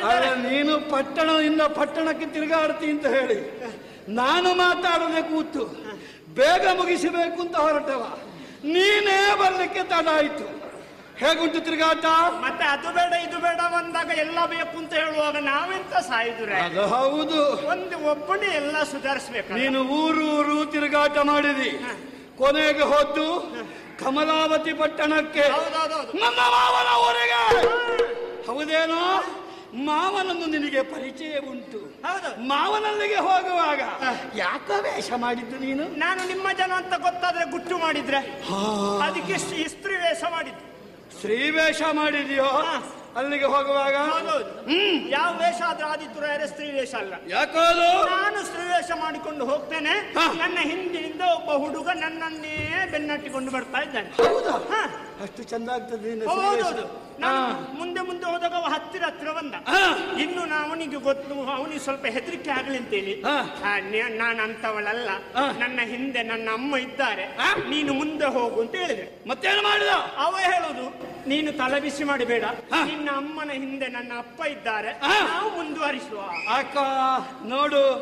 ಅಲ್ಲ ನೀನು ಪಟ್ಟಣದಿಂದ ಪಟ್ಟಣಕ್ಕೆ ತಿರುಗಾಡ್ತಿ ಅಂತ ಹೇಳಿ ನಾನು ಮಾತಾಡದೆ ಕೂತು ಬೇಗ ಮುಗಿಸಬೇಕು ಅಂತ ಹೊರಟವ ನೀನೇ ಬರ್ಲಿಕ್ಕೆ ತಡ ಆಯ್ತು ಹೇಗುಂಟು ತಿರುಗಾಟ ಮತ್ತೆ ಅದು ಬೇಡ ಇದು ಬೇಡ ಬಂದಾಗ ಎಲ್ಲ ಬೇಕು ಅಂತ ಹೇಳುವಾಗ ನಾವೆಂತ ಸಾಯುದುರೆ ಅದು ಹೌದು ಒಂದು ಒಬ್ಬನೇ ಎಲ್ಲ ಸುಧಾರಿಸ್ಬೇಕು ನೀನು ಊರು ಊರು ತಿರುಗಾಟ ಮಾಡಿದಿ ಕೊನೆಗೆ ಹೋದ್ದು ಕಮಲಾವತಿ ಪಟ್ಟಣಕ್ಕೆ ಹೌದೌದೌದು ನನ್ನ ಮಾವನ ಊರಿಗೆ ಹೌದೇನೋ ಮಾವನನ್ನು ನಿನಗೆ ಪರಿಚಯ ಉಂಟು ಹೌದು ಮಾವನಲ್ಲಿಗೆ ಹೋಗುವಾಗ ಯಾಕೋ ವೇಷ ಮಾಡಿದ್ದು ನೀನು ನಾನು ನಿಮ್ಮ ಜನ ಅಂತ ಗೊತ್ತಾದ್ರೆ ಗುಟ್ಟು ಮಾಡಿದ್ರೆ ಹಾ, ಅದಕ್ಕೆ ಶ್ರೀ- ಸ್ತ್ರೀ ವೇಷ ಮಾಡಿದ್ದು ಸ್ತ್ರೀ ವೇಷ ಮಾಡಿದ್ಯೋ ಹಾ. ಅಲ್ಲಿಗೆ ಹೋಗುವಾಗ ಹೌದೌದು ಯಾವ ವೇಷ ಆದ್ರೂ ಆದಿತ್ಯ ರಾಯರ ಸ್ತ್ರೀ ವೇಷ ಅಲ್ಲ ಯಾಕೋ ಅದು? ನಾನು ಸ್ತ್ರೀ ವೇಷ ಮಾಡಿಕೊಂಡು ಹೋಗ್ತೇನೆ ಹಾ. ನನ್ನ ಹಿಂದಿನಿಂದ ಒಬ್ಬ ಹುಡುಗ ನನ್ನನ್ನೇ ಬೆನ್ನಟ್ಟಿಕೊಂಡು ಬರ್ತಾ ಇದ್ದಾನೆ ಹೌದಾ ಹಾ. ಅಷ್ಟು ಚಂದ ಆಗ್ತದೆ ನಿನ್ನ ಸ್ತ್ರೀ ವೇಷ. ಹೌದೌದು ನಾನು ಹಾ. ಮುಂದೆ ಮುಂದೆ ಹೋದಾಗ ಅವ ಹತ್ತಿರ ಹತ್ತಿರ ಬಂದ ಹಾ. ಇನ್ನು ನಾ ಅವನಿಗೆ ಗೊತ್ತು ಅವನಿಗೆ ಸ್ವಲ್ಪ ಹೆದರಿಕೆ ಆಗಲಿ ಅಂತೇಳಿ ಹಾ. ಆ, ನಿ- ನಾನು ಅಂತವಳಲ್ಲ ಹಾ. ನನ್ನ ಹಿಂದೆ ನನ್ನ ಅಮ್ಮ ಇದ್ದಾರೆ ಹಾ. ನೀನು ಮುಂದೆ ಹೋಗು ಅಂತ ಹೇಳಿದೆ ಮತ್ತೇನು ಮಾಡಿದ ಅವ ಹೇಳುದು ನೀನು ತಲೆಬಿಸಿ ಮಾಡಬೇಡ ಹಾ. ನಿನ್ನ ಅಮ್ಮನ ಹಿಂದೆ ನನ್ನ ಅಪ್ಪ ಇದ್ದಾರೆ ಹಾ. ನಾವು ಮುಂದುವರಿಸುವ ಅಕ್ಕ ನೋಡು